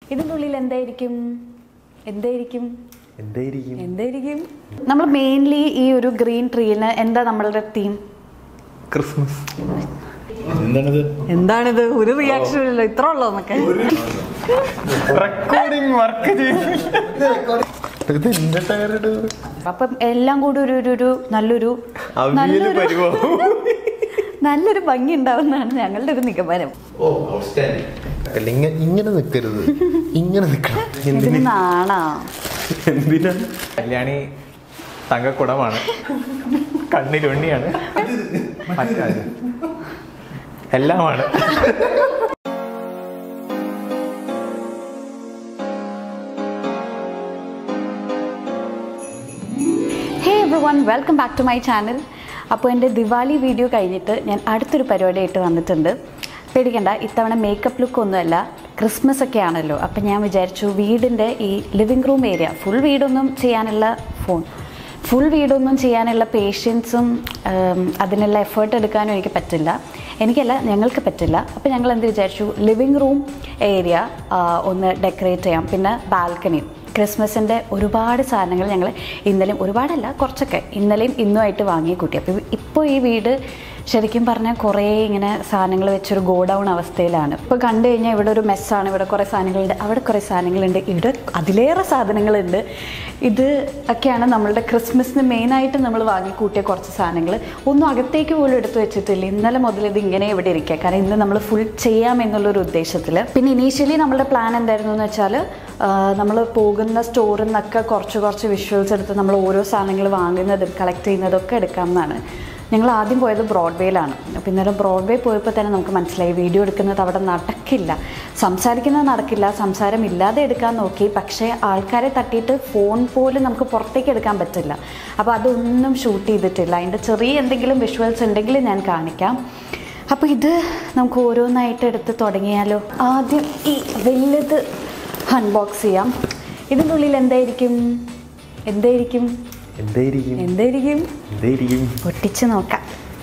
ഇതിൻ്റെ ഉള്ളിൽ എന്തായിരിക്കും എന്തായിരിക്കും എന്തായിരിക്കും എന്തായിരിക്കും നമ്മൾ മെയിൻലി ഈ ഒരു ഗ്രീൻ ട്രീന് എന്താ നമ്മളുടെ തീം ക്രിസ്മസ് എന്താണിത് എന്താണിത് ഒരു റിയാക്ഷൻ ഇല്ല ഇത്ര ഉള്ളോ നമുക്ക് റെക്കോർഡിംഗ് വർക്ക് ഇത് എന്റെ ടയറുടെ അപ്പം എല്ലാം കൂടി ഒരു ഒരു ഒരു നല്ലൊരു അവിയല് നല്ലൊരു പരിവാവും നല്ലൊരു ഭംഗി ഉണ്ടാവുന്നതാണ് ഞങ്ങളുടെ ഒരു നിഗമനം ഓ ഔട്ട്സ്റ്റാൻഡിങ് അല്ല ഇങ്ങനെ ഇങ്ങനെ നിൽക്കരുത് ഇങ്ങനെ നിൽക്കണം ഇതിന് എന്തിന് നാണാ എന്തിനാ കല്യാണി തങ്കക്കുടമാണ് കണ്ണിലുണ്ണിയാണ് മറ്റാര്? എല്ലാമാണ് hey everyone welcome back to my channel അപ്പോൾ എൻ്റെ ദിവാലി വീഡിയോ കഴിഞ്ഞിട്ട് ഞാൻ അടുത്തൊരു പരിപാടിയായിട്ട് വന്നിട്ടുണ്ട് പേടിക്കണ്ട ഇത്തവണ മേക്കപ്പ് ലുക്ക് ഒന്നുമല്ല ക്രിസ്മസ് ഒക്കെ ആണല്ലോ അപ്പം ഞാൻ വിചാരിച്ചു വീടിൻ്റെ ഈ ലിവിങ് റൂം ഏരിയ ഫുൾ വീടൊന്നും ചെയ്യാനുള്ള ഫോൺ ഫുൾ വീടൊന്നും ചെയ്യാനുള്ള പേഷ്യൻസും അതിനുള്ള എഫേർട്ട് എടുക്കാനും എനിക്ക് പറ്റില്ല എനിക്കല്ല ഞങ്ങൾക്ക് പറ്റില്ല അപ്പോൾ ഞങ്ങൾ എന്ത് വിചാരിച്ചു ലിവിങ് റൂം ഏരിയ ഒന്ന് ഡെക്കറേറ്റ് ചെയ്യാം പിന്നെ ബാൽക്കണി ക്രിസ്മസിൻ്റെ ഒരുപാട് സാധനങ്ങൾ ഞങ്ങൾ ഇന്നലെയും ഒരുപാടല്ല കുറച്ചൊക്കെ ഇന്നലെയും ഇന്നുമായിട്ട് വാങ്ങി കൂട്ടി അപ്പോൾ ഇപ്പോൾ ഈ വീട് ശരിക്കും പറഞ്ഞാൽ കുറേ ഇങ്ങനെ സാധനങ്ങൾ വെച്ചൊരു ഗോഡൗൺ അവസ്ഥയിലാണ് ഇപ്പോൾ കണ്ടു കഴിഞ്ഞാൽ ഇവിടെ ഒരു മെസ്സാണ് ഇവിടെ കുറേ സാധനങ്ങളുണ്ട് അവിടെ കുറേ സാധനങ്ങളുണ്ട് ഇവിടെ അതിലേറെ സാധനങ്ങളുണ്ട് ഇത് ഒക്കെയാണ് നമ്മളുടെ ക്രിസ്മസിന് മെയിനായിട്ട് നമ്മൾ വാങ്ങിക്കൂട്ടിയ കുറച്ച് സാധനങ്ങൾ ഒന്നും അകത്തേക്ക് പോലും എടുത്തു വെച്ചിട്ടില്ല ഇന്നലെ മുതൽ ഇത് ഇങ്ങനെ ഇവിടെ ഇരിക്കുക കാരണം ഇന്ന് നമ്മൾ ഫുൾ ചെയ്യാം എന്നുള്ളൊരു ഉദ്ദേശത്തിൽ പിന്നെ ഇനീഷ്യലി നമ്മളുടെ പ്ലാൻ എന്തായിരുന്നു എന്ന് വെച്ചാൽ നമ്മൾ പോകുന്ന സ്റ്റോറിൽ നിന്നൊക്കെ കുറച്ച് കുറച്ച് വിഷ്വൽസ് എടുത്ത് നമ്മൾ ഓരോ സാധനങ്ങൾ വാങ്ങുന്നതും കളക്ട് ചെയ്യുന്നതൊക്കെ എടുക്കാമെന്നാണ് ഞങ്ങൾ ആദ്യം പോയത് ബ്രോഡ്വേയിലാണ് അപ്പോൾ ഇന്നലെ ബ്രോഡ്വേ പോയപ്പോൾ തന്നെ നമുക്ക് മനസ്സിലായി വീഡിയോ എടുക്കുന്നത് അവിടെ നടക്കില്ല സംസാരിക്കുന്നത് നടക്കില്ല സംസാരം ഇല്ലാതെ എടുക്കാൻ നോക്കി പക്ഷേ ആൾക്കാരെ തട്ടിയിട്ട് ഫോൺ പോലും നമുക്ക് പുറത്തേക്ക് എടുക്കാൻ പറ്റില്ല അപ്പോൾ അതൊന്നും ഷൂട്ട് ചെയ്തിട്ടില്ല അതിൻ്റെ ചെറിയ എന്തെങ്കിലും വിഷ്വൽസ് ഉണ്ടെങ്കിൽ ഞാൻ കാണിക്കാം അപ്പോൾ ഇത് നമുക്ക് ഓരോന്നായിട്ട് എടുത്ത് തുടങ്ങിയാലോ ആദ്യം ഈ വലുത് അൺബോക്സ് ചെയ്യാം ഇതിൻ്റെ ഉള്ളിൽ എന്തായിരിക്കും എന്തായിരിക്കും എന്തായിരിക്കും എന്തായിരിക്കും എന്തായിരിക്കും പൊട്ടിച്ച് നോക്കാം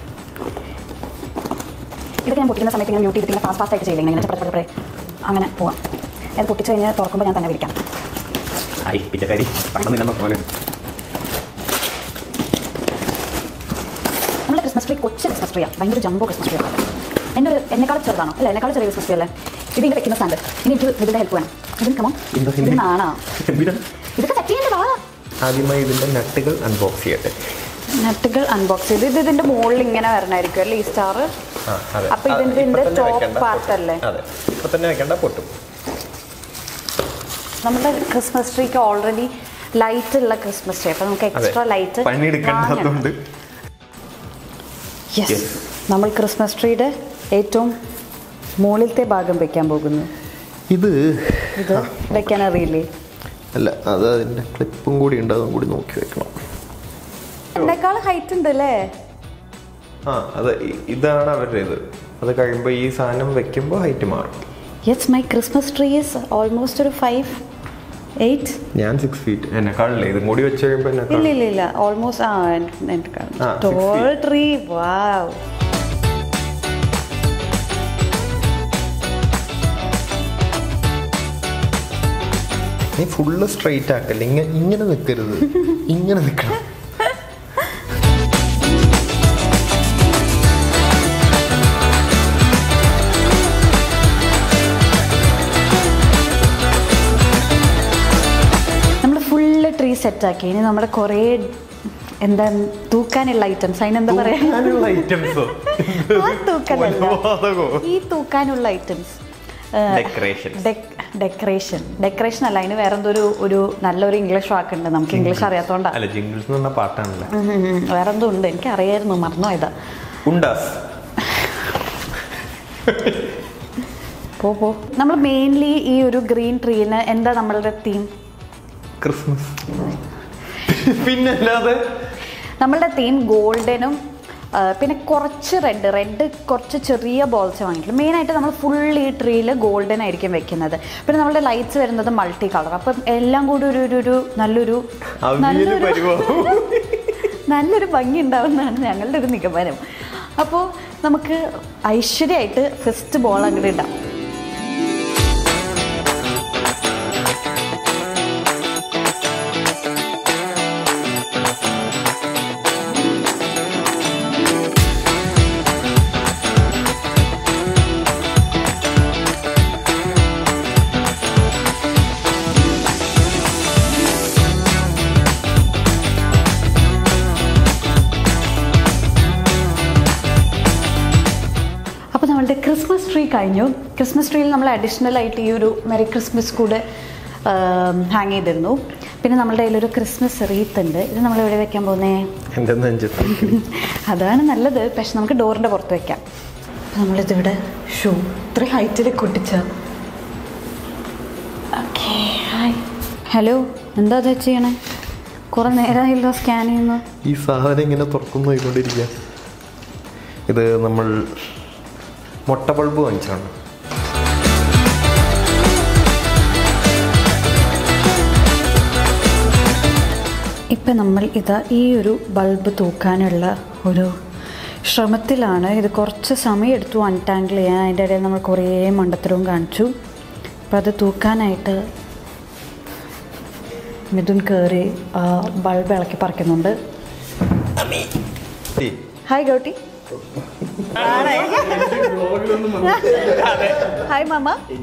ഇതൊക്കെ ഞാൻ പൊട്ടിക്കുന്ന സമയത്ത് ഇങ്ങനെ മ്യൂട്ട് ചെയ്തിട്ട് ഫാസ്റ്റ് ഫാസ്റ്റ് ആയിട്ട് ചെയ്യില്ല ഇങ്ങനെ ചപ്പടപ്പടപ്പടെ അങ്ങനെ പോവാം അത് പൊട്ടിച്ച് കഴിഞ്ഞ് തുറക്കുമ്പോൾ ഞാൻ തന്നെ വിളിക്കാം ഐ പിറ്റക്കാരി പണ്ടെന്നില്ലെന്ന പോലെ നമ്മുടെ ക്രിസ്മസ് ട്രീ കൊച്ചു ക്രിസ്മസ് ട്രീയാണ് ഭയങ്കര ജംബോ ക്രിസ്മസ് ട്രീ ആണ് എൻ്റെ ഒരു എന്നെക്കാളും ചെറുതാണോ അല്ല എന്നെക്കാളും ചെറിയ ക്രിസ്മസ് ട്രീ അല്ലേ ഇതിൻ്റെ വെക്കുന്ന സാധനം ഇനി എനിക്ക് ഇതിൻ്റെ ഹെൽപ്പ് വേണം ഇതിന് കമോ എന്താ ഇത് നാണാ എന്തിനാ ഇതൊക്കെ സെറ്റ് ചെയ്യേണ്ട വാ ആദ്യമായി ഇതിന്റെ നട്ടുകൾ അൺബോക്സ് ചെയ്യട്ടെ നട്ടുകൾ അൺബോക്സ് ചെയ്ത് ഇത് ഇതിൻ്റെ മുകളിൽ ഇങ്ങനെ വരണമായിരിക്കും അല്ലേ ഈ സ്റ്റാർ ആ, അതെ. അപ്പൊ ആ, ഇതിന്റെ ഇപ്പൊ തന്നെ top വെക്കണ്ട, part പൊട്ടും. അല്ലേ? അതെ ഇപ്പൊ തന്നെ വെക്കണ്ട പൊട്ടും നമ്മുടെ ക്രിസ്മസ് ട്രീക്ക് ഓൾറെഡി ലൈറ്റ് ഉള്ള ക്രിസ്മസ് ട്രീ അപ്പൊ നമുക്ക് അതെ എക്സ്ട്രാ ലൈറ്റ് പണിയെടുക്കേണ്ടതുകൊണ്ട് യെസ് Yes. നമ്മൾ ക്രിസ്മസ് ട്രീയുടെ ഏറ്റവും മുകളിലത്തെ ഭാഗം വെക്കാൻ പോകുന്നു ഇത് ഇത് വെക്കാൻ അറിയില്ലേ അല്ല അത് അതിന്റെ ക്ലിപ്പും കൂടി ഉണ്ട് അതും കൂടി നോക്കി വെക്കണം എന്നെക്കാൾ ഹൈറ്റ് ഉണ്ട് അല്ലേ ആ അത് ഇ- ഇതാണ് അവരുടെ ഇത് അത് കഴിയുമ്പോൾ ഈ സാധനം വെക്കുമ്പോൾ ഹൈറ്റ് മാറും yes my Christmas tree is almost ഒരു ഫൈവ് എയ്റ്റ് ഞാൻ സിക്സ് ഫീറ്റ് എന്നെക്കാളില്ല ഇതും കൂടി വെച്ച് കഴിയുമ്പോൾ ഇല്ല എന്നെക്കാൾ ഇല്ല ഇല്ല almost ah ah, six tall feet. Tree wow നീ ഫുള്ള് സ്ട്രെയിറ്റ് ആക്കല്ല ഇങ്ങനെ ഇങ്ങനെ നിൽക്കരുത് ഇങ്ങനെ നിൽക്കണം നമ്മൾ ഫുള്ള് ട്രീ സെറ്റാക്കി ഇനി നമ്മുടെ കുറേ എന്താ തൂക്കാനുള്ള ഐറ്റംസ് അതിനെന്താ പറയാ ഐറ്റംസോ ആ തൂക്കാനല്ല ഈ തൂക്കാനുള്ള ഐറ്റംസ് Decorations. ഡെക്കറേഷൻ ഡെക്കറേഷൻ അല്ല അതിന് വേറെ എന്തോ ഒരു ഒരു നല്ലൊരു ഇംഗ്ലീഷ് വാക്കുണ്ട് നമുക്ക് ഇംഗ്ലീഷ് അറിയാത്തോണ്ടാ അല്ല ജിംഗിൾസ് എന്ന് പറഞ്ഞ പാട്ടാണല്ലേ ഉം ഉം ഉം. വേറെ എന്തോ ഉണ്ട് എനിക്ക് അറിയായിരുന്നു മറന്നോ ഇതാ ഉണ്ടാസ് പോ പോ നമ്മൾ മെയിൻലി ഈ ഒരു ഗ്രീൻ ട്രീന് എന്താ നമ്മളുടെ തീം ക്രിസ്മസ് പിന്നല്ലാതെ നമ്മളുടെ തീം ഗോൾഡനും ആ, പിന്നെ കുറച്ച് റെഡ് റെഡ് കുറച്ച് ചെറിയ ബോൾസ് വാങ്ങിക്കും മെയിനായിട്ട് നമ്മൾ ഫുൾ ഈ ട്രീയിൽ ഗോൾഡൻ ആയിരിക്കും വെക്കുന്നത് പിന്നെ നമ്മുടെ ലൈറ്റ്സ് വരുന്നത് മൾട്ടി കളർ അപ്പം എല്ലാം കൂടി ഒരു ഒരു ഒരു നല്ലൊരു അവിയല് നല്ലൊരു പരിവാവും നല്ലൊരു ഭംഗി ഉണ്ടാവുന്നതാണ് ഞങ്ങളുടെ ഒരു നിഗമനം അപ്പോൾ നമുക്ക് ഐശ്വര്യമായിട്ട് ഫസ്റ്റ് ബോൾ അങ്ങോട്ട് ഇടാം കഴിഞ്ഞു ക്രിസ്മസ് ട്രീയിൽ നമ്മൾ അഡീഷണൽ ആയിട്ട് ഈ ഒരു മെറി ക്രിസ്മസ് കൂടെ ഹാങ് ചെയ്തിരുന്നു പിന്നെ നമ്മളുടെ കയ്യിലൊരു ക്രിസ്മസ് റീത്ത് ഉണ്ട് ഇത് നമ്മൾ എവിടെ വെക്കാൻ പോകുന്നേ എൻ്റെ നെഞ്ചത്ത് അതാണ് നല്ലത് പക്ഷെ നമുക്ക് ഡോറിൻ്റെ പുറത്ത് വെക്കാം അപ്പം നമ്മളിതിവിടെ ഷൂ ഇത്ര ഹൈറ്റിൽ കൊട്ടിച്ച ഓക്കെ ഹായ് ഹലോ എന്താ അത് ചെയ്യണേ കുറേ നേരമായല്ലോ സ്കാൻ ചെയ്യുന്നു ഈ സാധനം ഇങ്ങനെ തുറക്കുന്നു പോയിക്കൊണ്ടിരിക്കുക ഇത് നമ്മൾ മുട്ട ബൾബ് വാങ്ങിച്ചാണ് ഇപ്പം നമ്മൾ ഇതാ ഈ ഒരു ബൾബ് തൂക്കാനുള്ള ഒരു ശ്രമത്തിലാണ് ഇത് കുറച്ച് സമയം എടുത്തു അൺടാങ്കിൾ ചെയ്യാൻ അതിൻ്റെ ഇടയിൽ നമ്മൾ കുറേ മണ്ടത്തരവും കാണിച്ചു അപ്പം അത് തൂക്കാനായിട്ട് മിഥുൻ കയറി ആ ബൾബ് ഇളക്കി പറിക്കുന്നുണ്ട് ഹായ് ഗൗട്ടി ഹായ് മാമ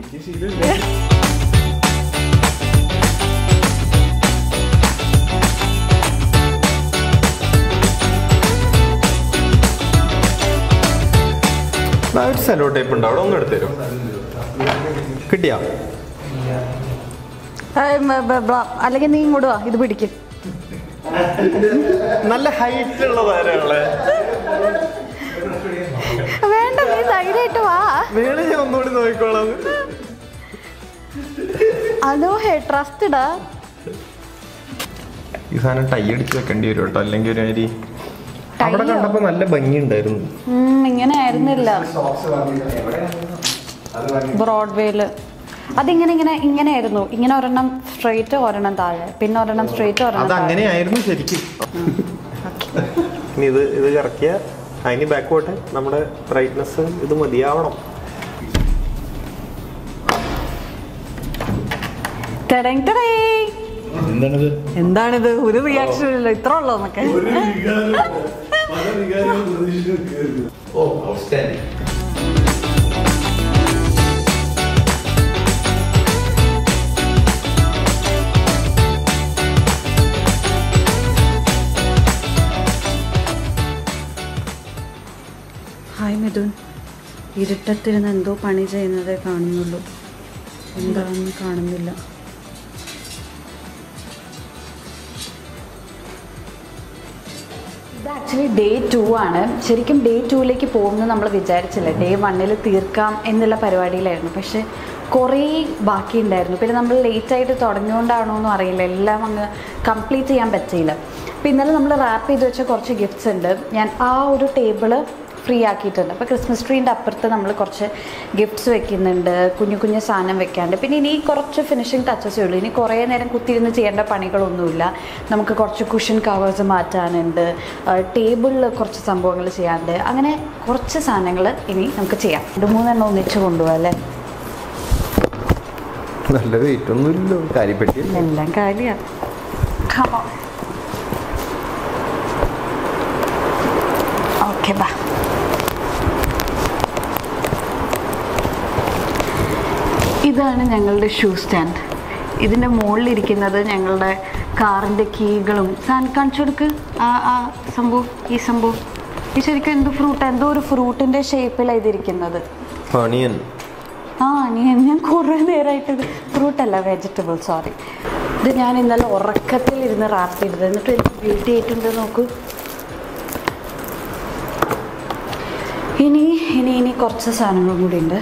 ഒരു സെലോ ടൈപ്പ് ഉണ്ട് അവിടെ ഒന്ന് എടുത്തു തരും കിട്ടിയാ അല്ലെങ്കിൽ നീ ഇങ്ങോട്ട് വാ ഇത് പിടിക്കും നല്ല ഹൈറ്റ് ഉള്ളതാരാളെ വേണ്ട നീ ധൈര്യമായിട്ട് വാ വേണേ ഞാൻ ഒന്നുകൂടി നോക്കിക്കോളാം അതോ ഹേ ട്രസ്റ്റഡാ ഈ സാധനം ടൈ അടിച്ച് വെക്കേണ്ടി വരും കേട്ടോ അല്ലെങ്കിൽ ഒരു അരി അവിടെ ടൈയോ? കണ്ടപ്പോ നല്ല ഭംഗിയുണ്ടായിരുന്നു ഇങ്ങനെ ആയിരുന്നില്ല ബ്രോഡ്വേയില് അതിങ്ങനെ ഇങ്ങനെ ഇങ്ങനെ ആയിരുന്നു ഇങ്ങനെ ഒരെണ്ണം സ്ട്രെയിറ്റ് ഒരെണ്ണം താഴെ പിന്നെ ഒരെണ്ണം സ്ട്രെയിറ്റ് അത് ഒരെണ്ണം താഴെ അങ്ങനെയായിരുന്നു ശരിക്കും ഇനി ഇത് ഇത് കറക്കിയ അതിന് ബാക്ക് പോട്ടെ നമ്മുടെ ബ്രൈറ്റ്നസ് ഇത് മതിയാവണം ടെടങ് ടെടങ്. എന്താണിത് എന്താണിത് ഒരു റിയാക്ഷൻ ഇല്ല ഇത്ര ഉള്ളോ നമുക്ക് ഓ ഔട്ട്സ്റ്റാൻഡിങ് ഹായ് മിഥുൻ ഇരുട്ടത്തിരുന്ന് എന്തോ പണി ചെയ്യുന്നതേ കാണുന്നുള്ളൂ എന്താണെന്ന് കാണുന്നില്ല ഇത് ആക്ച്വലി ഡേ ടു ആണ് ശരിക്കും ഡേ ടൂവിലേക്ക് പോകുമെന്ന് നമ്മൾ വിചാരിച്ചില്ല ഡേ വണ്ണിൽ തീർക്കാം എന്നുള്ള പരിപാടിയിലായിരുന്നു പക്ഷെ കുറേ ബാക്കിയുണ്ടായിരുന്നു പിന്നെ നമ്മൾ ലേറ്റ് ആയിട്ട് തുടങ്ങിയോണ്ടാണോ എന്നും അറിയില്ല എല്ലാം അങ്ങ് കംപ്ലീറ്റ് ചെയ്യാൻ പറ്റിയില്ല അപ്പോൾ ഇന്നലെ നമ്മൾ റാപ്പ് ചെയ്ത് വെച്ച കുറച്ച് ഗിഫ്റ്റ്സ് ഉണ്ട് ഞാൻ ആ ഒരു ടേബിള് ഫ്രീ ആക്കിയിട്ടുണ്ട് അപ്പോൾ ക്രിസ്മസ് ട്രീൻ്റെ അപ്പുറത്ത് നമ്മൾ കുറച്ച് ഗിഫ്റ്റ്സ് വെക്കുന്നുണ്ട് കുഞ്ഞു കുഞ്ഞു സാധനം വെക്കാണ്ട് പിന്നെ ഇനി കുറച്ച് ഫിനിഷിങ് ടച്ചസേ ഉള്ളൂ ഇനി കുറേ നേരം കുത്തിയിരുന്ന് ചെയ്യേണ്ട പണികളൊന്നുമില്ല നമുക്ക് കുറച്ച് കുഷൻ കവേഴ്സ് മാറ്റാനുണ്ട് ടേബിളിൽ കുറച്ച് സംഭവങ്ങൾ ചെയ്യാനുണ്ട് അങ്ങനെ കുറച്ച് സാധനങ്ങൾ ഇനി നമുക്ക് ചെയ്യാം രണ്ട് മൂന്നെണ്ണം ഒന്നിച്ച് കൊണ്ടുപോകാം അല്ലേ നല്ല വെയിറ്റ് ഒന്നും ഇല്ലോ കാര്യപ്പെട്ടി എല്ലാം കാര്യമാണ് ഓക്കെ ബാ ഇതാണ് ഞങ്ങളുടെ ഷൂ സ്റ്റാൻഡ് ഇതിൻ്റെ മുകളിലിരിക്കുന്നത് ഞങ്ങളുടെ കാറിൻ്റെ കീകളും സാൻ കാണിച്ചു കൊടുക്ക് ആ ആ സംഭവം ഈ സംഭവം ഈ ശരിക്കും എന്ത് ഫ്രൂട്ട് എന്തോ ഒരു ഫ്രൂട്ടിൻ്റെ ഷേപ്പിലാണ് ഇതിരിക്കുന്നത് പണിയൻ ആ നീ ഞാൻ കുറേ നേരമായിട്ട് ഇത് ഫ്രൂട്ട് അല്ല വെജിറ്റബിൾ സോറി ഇത് ഞാൻ ഇന്നലെ ഉറക്കത്തിൽ ഇരുന്ന് റാപ്പ് ചെയ്തത് എന്നിട്ട് എനിക്ക് ബ്യൂട്ടി ആയിട്ടുണ്ട് നോക്കൂ ഇനി ഇനി ഇനി കുറച്ച് സാധനങ്ങളും കൂടി ഉണ്ട്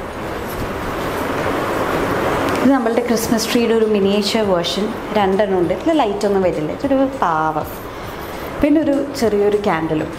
ഇത് നമ്മളുടെ ക്രിസ്മസ് ട്രീയുടെ ഒരു മിനിയേച്ചർ വേർഷൻ രണ്ടെണ്ണം ഉണ്ട് ഇതിൽ ലൈറ്റ് ഒന്നും വരില്ല ഇതൊരു പാവം പിന്നെ ഒരു ചെറിയൊരു ക്യാൻഡലും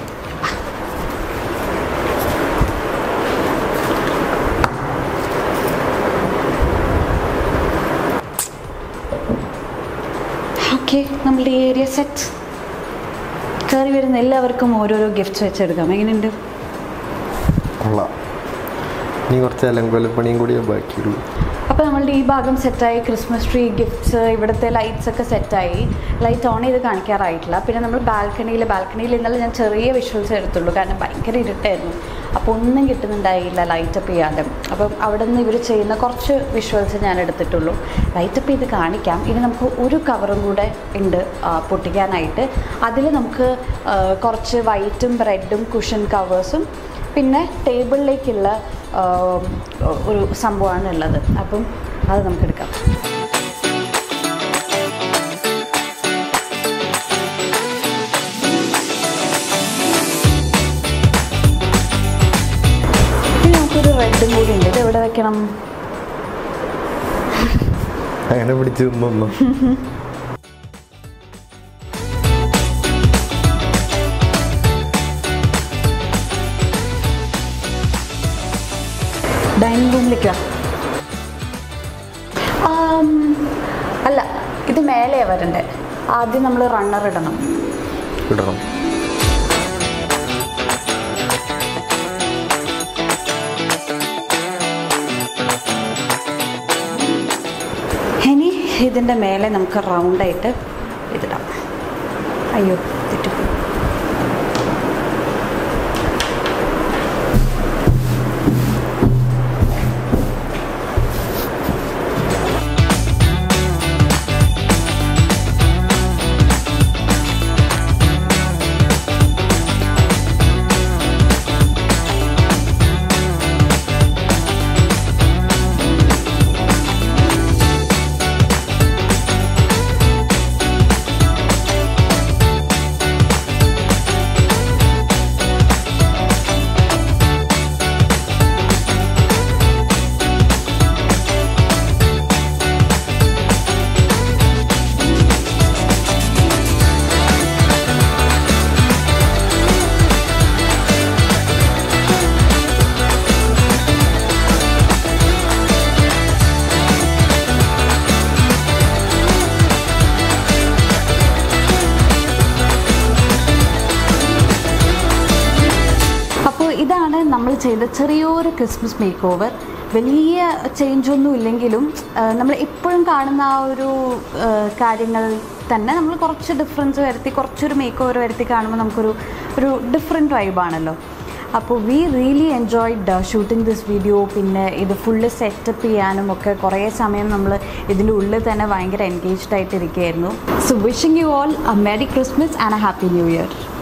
ഓക്കെ നമ്മളുടെ ഈ ഏരിയ സെറ്റ് കയറി വരുന്ന എല്ലാവർക്കും ഓരോരോ ഗിഫ്റ്റ്സ് വെച്ചെടുക്കാം എങ്ങനെയുണ്ട് കൊള്ളാം ഇനി കുറച്ച് അലങ്കോലപ്പണിയും കൂടിയേ ബാക്കിയുള്ളൂ അപ്പോൾ നമ്മളുടെ ഈ ഭാഗം സെറ്റായി ക്രിസ്മസ് ട്രീ ഗിഫ്റ്റ്സ് ഇവിടുത്തെ ലൈറ്റ്സ് ഒക്കെ സെറ്റായി ലൈറ്റ് ഓൺ ചെയ്ത് കാണിക്കാറായിട്ടില്ല പിന്നെ നമ്മൾ ബാൽക്കണിയിൽ ബാൽക്കണിയിൽ ഇന്നലെ ഞാൻ ചെറിയ വിഷ്വൽസ് എടുത്തുള്ളൂ കാരണം ഭയങ്കര ഇരുട്ടായിരുന്നു അപ്പോൾ ഒന്നും കിട്ടുന്നുണ്ടായില്ല ലൈറ്റപ്പ് ചെയ്യാതെ അപ്പം അവിടെ നിന്ന് ഇവർ ചെയ്യുന്ന കുറച്ച് വിഷ്വൽസ് ഞാൻ എടുത്തിട്ടുള്ളൂ ലൈറ്റപ്പ് ചെയ്ത് കാണിക്കാം ഇനി നമുക്ക് ഒരു കവറും കൂടെ ഉണ്ട് ആ, പൊട്ടിക്കാനായിട്ട് അതിൽ നമുക്ക് ആ, കുറച്ച് വൈറ്റും റെഡും കുഷൻ കവേഴ്സും പിന്നെ ടേബിളിലേക്കുള്ള ആ, ഒരു സംഭവമാണ് ഉള്ളത് അപ്പം അത് നമുക്കെടുക്കാം ഇനി നമുക്കൊരു റെഡും കൂടി ഉണ്ട് ഇത് എവിടെ വെക്കണം അങ്ങനെ പിടിച്ച് നിന്നൊന്നും ഡൈനിങ് റൂമിലേക്ക് വാ ആം, അല്ല ഇത് മേലെയാണ് വരണ്ടേ ആദ്യം നമ്മൾ റണ്ണർ ഇടണം ഇടണം ഇനി ഇതിൻ്റെ മേലെ നമുക്ക് റൗണ്ടായിട്ട് ഇതിടാം അയ്യോ തെറ്റിപ്പോയി അപ്പോൾ ഇതാണ് നമ്മൾ ചെയ്ത ചെറിയൊരു ക്രിസ്മസ് മേക്ക് ഓവർ വലിയ ചേഞ്ച് ഒന്നും ഇല്ലെങ്കിലും ആ, നമ്മൾ എപ്പോഴും കാണുന്ന ആ ഒരു ആ, കാര്യങ്ങൾ തന്നെ നമ്മൾ കുറച്ച് ഡിഫറൻസ് വരുത്തി കുറച്ചൊരു മേക്ക് ഓവർ വരുത്തി കാണുമ്പോൾ നമുക്കൊരു ഒരു ഡിഫറെൻറ്റ് വൈബാണല്ലോ അപ്പോൾ we really enjoyed shooting this video പിന്നെ ഇത് ഫുള്ള് സെറ്റപ്പ് ചെയ്യാനും ഒക്കെ കുറേ സമയം നമ്മൾ ഇതിൻ്റെ ഉള്ളിൽ തന്നെ ഭയങ്കര എൻഗേജ്ഡ് ആയിട്ടിരിക്കുകയായിരുന്നു so wishing you all a merry Christmas and a happy new year